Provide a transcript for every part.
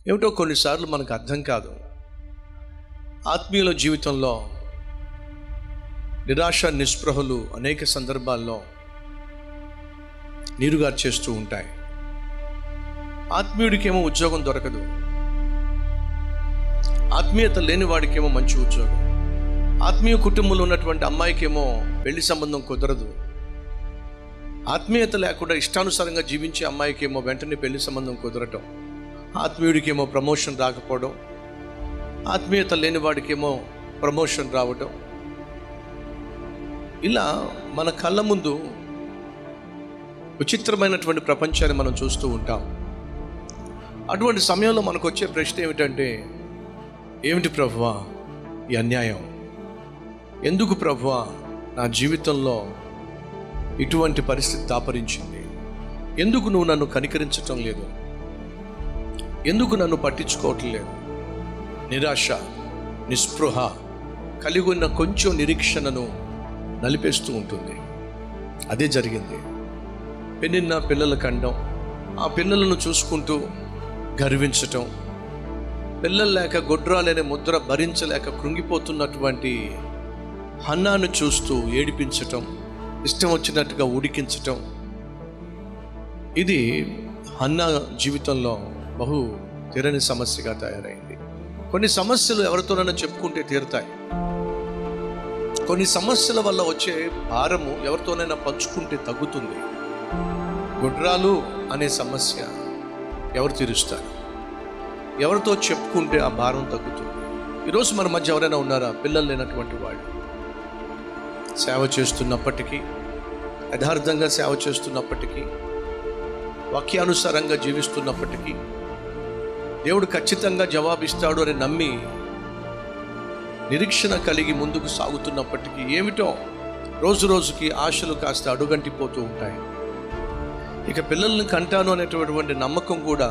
ఏమిటో కొన్నిసార్లు మనకు అర్థం కాదు ఆత్మీయుల జీవితంలో నిరాశ నిస్పృహలు అనేక సందర్భాల్లో నీరుగారు చేస్తూ ఉంటాయి ఆత్మీయుడికేమో ఉద్యోగం దొరకదు ఆత్మీయత లేని వాడికేమో మంచి ఉద్యోగం ఆత్మీయ కుటుంబంలో ఉన్నటువంటి అమ్మాయికేమో పెళ్లి సంబంధం కుదరదు ఆత్మీయత లేకుండా ఇష్టానుసారంగా జీవించే అమ్మాయికేమో వెంటనే పెళ్లి సంబంధం కుదరటం ఆత్మీయుడికేమో ప్రమోషన్ రాకపోవడం ఆత్మీయత లేని వాడికేమో ప్రమోషన్ రావటం ఇలా మన కళ్ళ ముందు విచిత్రమైనటువంటి ప్రపంచాన్ని మనం చూస్తూ ఉంటాం అటువంటి సమయంలో మనకు వచ్చే ప్రశ్న ఏమిటంటే ఏమిటి ప్రభువా ఈ అన్యాయం ఎందుకు ప్రభువా నా జీవితంలో ఇటువంటి పరిస్థితి దాపరించింది ఎందుకు నువ్వు నన్ను కనికరించటం లేదు ఎందుకు నన్ను పట్టించుకోవటం లేదు నిరాశ నిస్పృహ కలిగి ఉన్న కొంచెం నిరీక్షణను నలిపేస్తూ ఉంటుంది అదే జరిగింది పెళ్ళిన పిల్లల కండం ఆ పిల్లలను చూసుకుంటూ గర్వించటం పిల్లలు లేక గొడ్రాలనే ముద్ర భరించలేక కృంగిపోతున్నటువంటి హన్నాను చూస్తూ ఏడిపించటం ఇష్టం వచ్చినట్టుగా ఉడికించటం ఇది హన్నా జీవితంలో బహు తీరని సమస్యగా తయారైంది కొన్ని సమస్యలు ఎవరితోనైనా చెప్పుకుంటే తీరుతాయి కొన్ని సమస్యల వల్ల వచ్చే భారము ఎవరితోనైనా పంచుకుంటే తగ్గుతుంది గుడ్రాలు అనే సమస్య ఎవరు తీరుస్తారు ఎవరితో చెప్పుకుంటే ఆ భారం తగ్గుతుంది ఈరోజు మన మధ్య ఎవరైనా ఉన్నారా పిల్లలు లేనటువంటి వాళ్ళు సేవ చేస్తున్నప్పటికీ యథార్థంగా సేవ చేస్తున్నప్పటికీ వాక్యానుసారంగా జీవిస్తున్నప్పటికీ దేవుడు ఖచ్చితంగా జవాబిస్తాడు అని నమ్మి నిరీక్షణ కలిగి ముందుకు సాగుతున్నప్పటికీ ఏమిటో రోజు రోజుకి ఆశలు కాస్త అడుగంటిపోతూ ఉంటాయి ఇక పిల్లల్ని కంటాను అనేటటువంటి నమ్మకం కూడా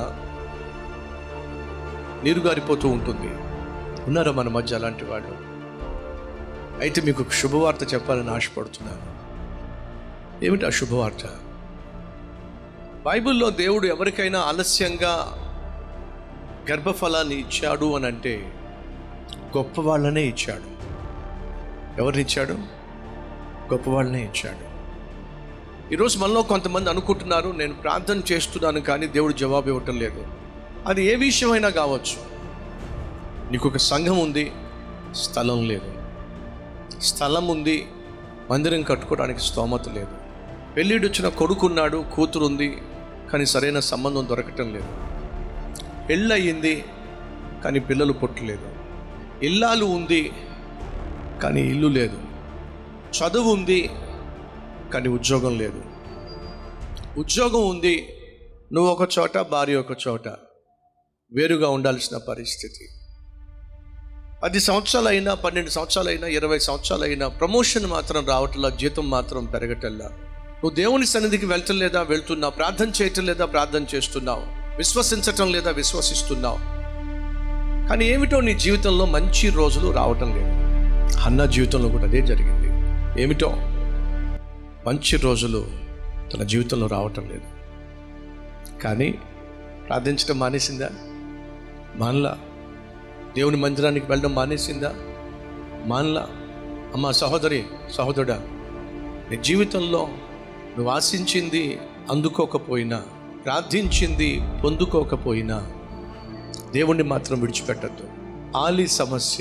నీరుగారిపోతూ ఉంటుంది ఉన్నారా మన మధ్య అలాంటి వాళ్ళు అయితే మీకు ఒక శుభవార్త చెప్పాలని ఆశపడుతున్నాను ఏమిటి ఆ శుభవార్త బైబిల్లో దేవుడు ఎవరికైనా ఆలస్యంగా గర్భఫలాన్ని ఇచ్చాడు అని అంటే గొప్ప వాళ్ళనే ఇచ్చాడు ఎవరిని ఇచ్చాడు గొప్ప వాళ్ళనే ఇచ్చాడు ఈరోజు మనలో కొంతమంది అనుకుంటున్నారు నేను ప్రార్థన చేస్తున్నాను కానీ దేవుడు జవాబు ఇవ్వటం లేదు అది ఏ విషయమైనా కావచ్చు నీకు ఒక సంఘం ఉంది స్థలం లేదు స్థలం ఉంది మందిరం కట్టుకోవడానికి స్తోమత లేదు పెళ్ళిడు వచ్చిన కొడుకున్నాడు కూతురు ఉంది కానీ సరైన సంబంధం దొరకటం లేదు పెళ్ళి అయ్యింది కానీ పిల్లలు పుట్టలేదు ఇల్లాలు ఉంది కానీ ఇల్లు లేదు చదువు ఉంది కానీ ఉద్యోగం లేదు ఉద్యోగం ఉంది నువ్వు ఒక చోట భార్య ఒక చోట వేరుగా ఉండాల్సిన పరిస్థితి పది సంవత్సరాలు అయినా పన్నెండు సంవత్సరాలు అయినా ఇరవై సంవత్సరాలు అయినా ప్రమోషన్ మాత్రం రావట్లా జీతం మాత్రం పెరగటల్లా నువ్వు దేవుని సన్నిధికి వెళ్తలేదా వెళ్తున్నావు ప్రార్థన చేయటం లేదా ప్రార్థన చేస్తున్నావు విశ్వసించటం లేదా విశ్వసిస్తున్నావు కానీ ఏమిటో నీ జీవితంలో మంచి రోజులు రావటం లేదు అన్న జీవితంలో కూడా అదే జరిగింది ఏమిటో మంచి రోజులు తన జీవితంలో రావటం లేదు కానీ ప్రార్థించడం మానేసిందా మానలా దేవుని మందిరానికి వెళ్ళడం మానేసిందా మానలా అమ్మ సహోదరి సహోదరుడా నీ జీవితంలో నువ్వు ఆశించింది అందుకోకపోయినా ప్రార్థించింది పొందుకోకపోయినా దేవుణ్ణి మాత్రం విడిచిపెట్టద్దు ఆలి సమస్య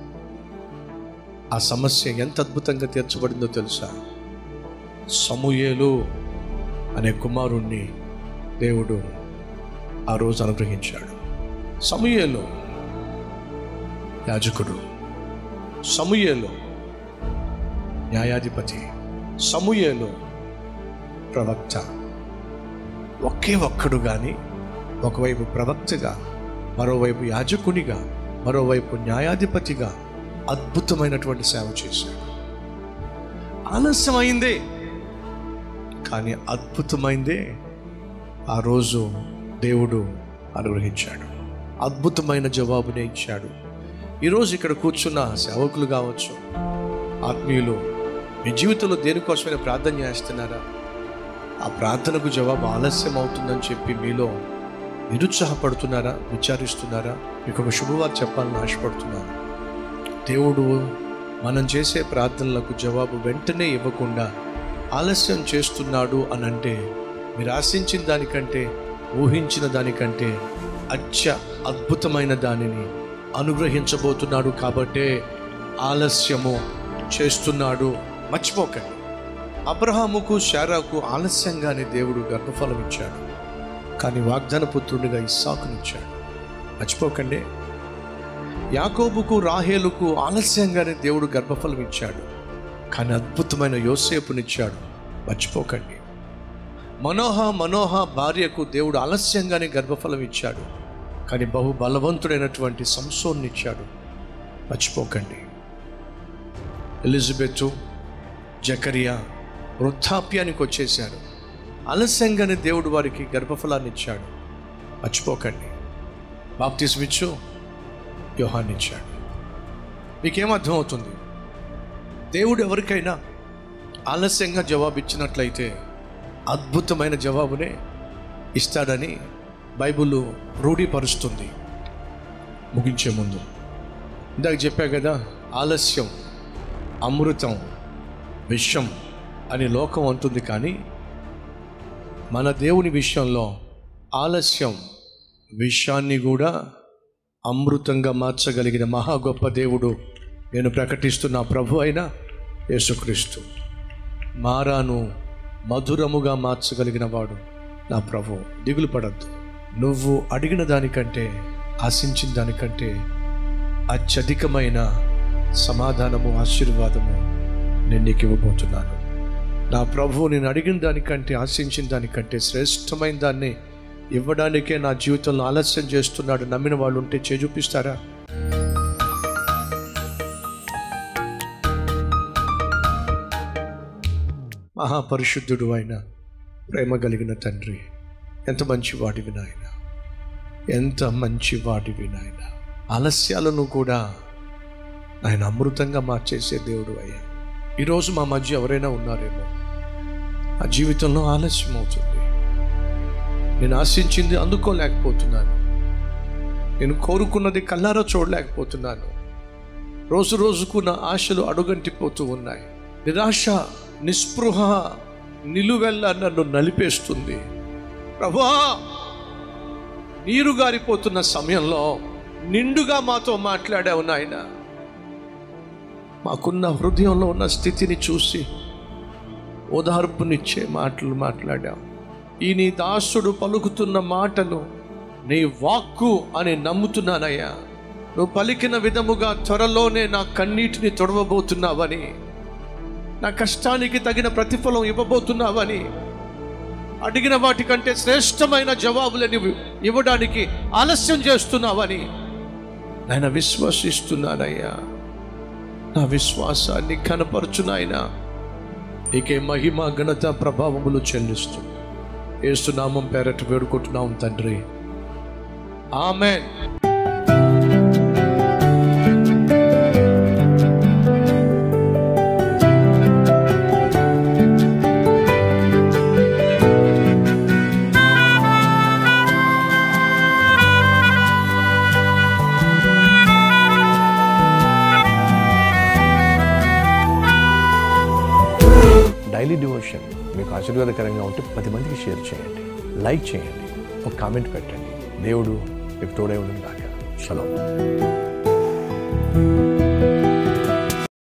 ఆ సమస్య ఎంత అద్భుతంగా తీర్చబడిందో తెలుసా సమూయేలు అనే కుమారుణ్ణి దేవుడు ఆ రోజు అనుగ్రహించాడు సమూయేలు యాజకుడు సమూయేలు న్యాయాధిపతి సమూయేలు ప్రవక్త ఒకే ఒక్కడు కానీ ఒకవైపు ప్రవక్తగా మరోవైపు యాజకునిగా మరోవైపు న్యాయాధిపతిగా అద్భుతమైనటువంటి సేవ చేశాడు ఆలస్యమైందే కానీ అద్భుతమైందే ఆ రోజు దేవుడు అనుగ్రహించాడు అద్భుతమైన జవాబునే ఇచ్చాడు ఈరోజు ఇక్కడ కూర్చున్న సేవకులు కావచ్చు ఆత్మీయులు మీ జీవితంలో దేనికోసమైనా ప్రార్థన చేస్తున్నారా ఆ ప్రార్థనకు జవాబు ఆలస్యం అవుతుందని చెప్పి మీలో నిరుత్సాహపడుతున్నారా విచారిస్తున్నారా మీకు ఒక శుభవార్త చెప్పాలని ఆశపడుతున్నాను దేవుడు మనం చేసే ప్రార్థనలకు జవాబు వెంటనే ఇవ్వకుండా ఆలస్యం చేస్తున్నాడు అని అంటే మీరు ఆశించిన దానికంటే ఊహించిన దానికంటే అత్య అద్భుతమైన దానిని అనుగ్రహించబోతున్నాడు కాబట్టే ఆలస్యము చేస్తున్నాడు మర్చిపోకండి అబ్రహాముకు శారాకు ఆలస్యంగానే దేవుడు గర్భఫలం ఇచ్చాడు కానీ వాగ్దాన పుత్రుడిగా ఇస్సాకునిచ్చాడు మర్చిపోకండి యాకోబుకు రాహేలుకు ఆలస్యంగానే దేవుడు గర్భఫలం ఇచ్చాడు కానీ అద్భుతమైన యోసేపునిచ్చాడు మర్చిపోకండి మనోహ మనోహ భార్యకు దేవుడు ఆలస్యంగానే గర్భఫలం ఇచ్చాడు కానీ బహు బలవంతుడైనటువంటి సంసోన్నిచ్చాడు మర్చిపోకండి ఎలిజబెత్ జకరియా వృద్ధాప్యానికి వచ్చేశారు ఆలస్యంగానే దేవుడు వారికి గర్భఫలాన్ని ఇచ్చాడు మర్చిపోకండి బాప్తిజం ఇచ్చు యోహాన్ని ఇచ్చాడు మీకేం అర్థమవుతుంది దేవుడు ఎవరికైనా ఆలస్యంగా జవాబు ఇచ్చినట్లయితే అద్భుతమైన జవాబునే ఇస్తాడని బైబిల్ రూఢీపరుస్తుంది ముగించే ముందు ఇందాక చెప్పా కదా ఆలస్యం అమృతం విషం అని లోకం అంటుంది కానీ మన దేవుని విషయంలో ఆలస్యం విషయాన్ని కూడా అమృతంగా మార్చగలిగిన మహా గొప్ప దేవుడు నేను ప్రకటిస్తున్న ప్రభు అయిన యేసుక్రీస్తు మారాను మధురముగా మార్చగలిగిన వాడు నా ప్రభు దిగులు పడద్దు నువ్వు అడిగిన దానికంటే ఆశించిన దానికంటే అత్యధికమైన సమాధానము ఆశీర్వాదము నేను నీకు ఇవ్వబోతున్నాను నా ప్రభు నేను అడిగిన దానికంటే ఆశించిన దానికంటే శ్రేష్టమైన దాన్ని ఇవ్వడానికే నా జీవితంలో ఆలస్యం చేస్తున్నాడు నమ్మిన వాళ్ళు ఉంటే చేజూపిస్తారా మహాపరిశుద్ధుడు ఆయన ప్రేమ కలిగిన తండ్రి ఎంత మంచి వాడివి నాయన ఎంత మంచి వాడివి నాయన ఆలస్యాలను కూడా ఆయన అమృతంగా మార్చేసే దేవుడు అయ్యా ఈరోజు మా మధ్య ఎవరైనా ఉన్నారేమో ఆ జీవితంలో ఆలస్యం అవుతుంది నేను ఆశించింది అందుకోలేకపోతున్నాను నేను కోరుకున్నది కల్లారా చూడలేకపోతున్నాను రోజు రోజుకు నా ఆశలు అడుగంటిపోతూ ఉన్నాయి నిరాశ నిస్పృహ నిలువెల్ల నన్ను నలిపేస్తుంది ప్రభా నీరు గారిపోతున్న సమయంలో నిండుగా మాతో మాట్లాడావు నాయన మాకున్న హృదయంలో ఉన్న స్థితిని చూసి ఓదార్పునిచ్చే మాటలు మాట్లాడావు ఈ నీ దాసుడు పలుకుతున్న మాటలు నీ వాక్కు అని నమ్ముతున్నానయ్యా నువ్వు పలికిన విధముగా త్వరలోనే నా కన్నీటిని తొడవబోతున్నావని నా కష్టానికి తగిన ప్రతిఫలం ఇవ్వబోతున్నావని అడిగిన వాటికంటే శ్రేష్టమైన జవాబులని ఇవ్వడానికి ఆలస్యం చేస్తున్నావని నేను విశ్వసిస్తున్నానయ్యా నా విశ్వాసాన్ని కనపరచునాయనా నీకే మహిమ ఘనత ప్రభావములు చెల్లిస్తూ ఏసునామం పేరట వేడుకుంటున్నాం తండ్రి ఆమెన్ డైలీ డివోషన్ మీకు ఆశీర్వాదకరంగా ఉంటే పది మందికి షేర్ చేయండి లైక్ చేయండి ఒక కామెంట్ పెట్టండి దేవుడు మీకు తోడే ఉండడం కాక చలో